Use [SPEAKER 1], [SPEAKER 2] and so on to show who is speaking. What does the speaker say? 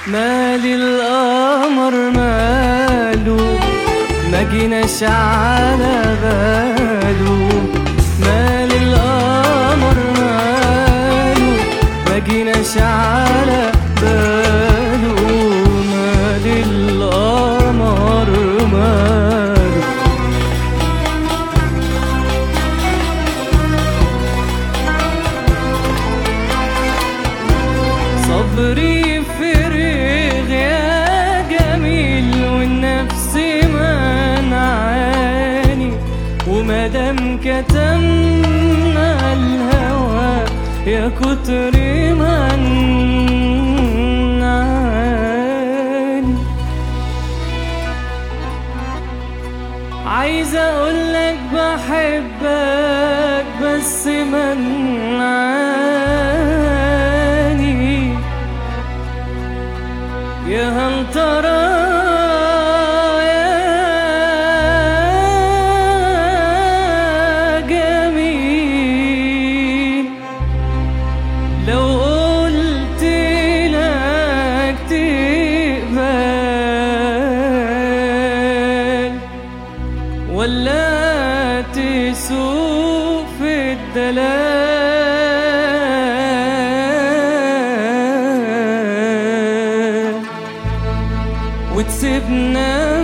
[SPEAKER 1] مالي القمر ماله ما جيناش على باله مالي القمر ماله ما جيناش على باله مالي القمر ماله صبري فرغ يا جميل والنفس منعاني ومادام كتمنا الهوى يا كتر منعاني عايز اقولك بحبك بس منعاني يا هل ترى يا جميل لو قلت لك تقبل ولا تسوق في الدلال وتسيبنا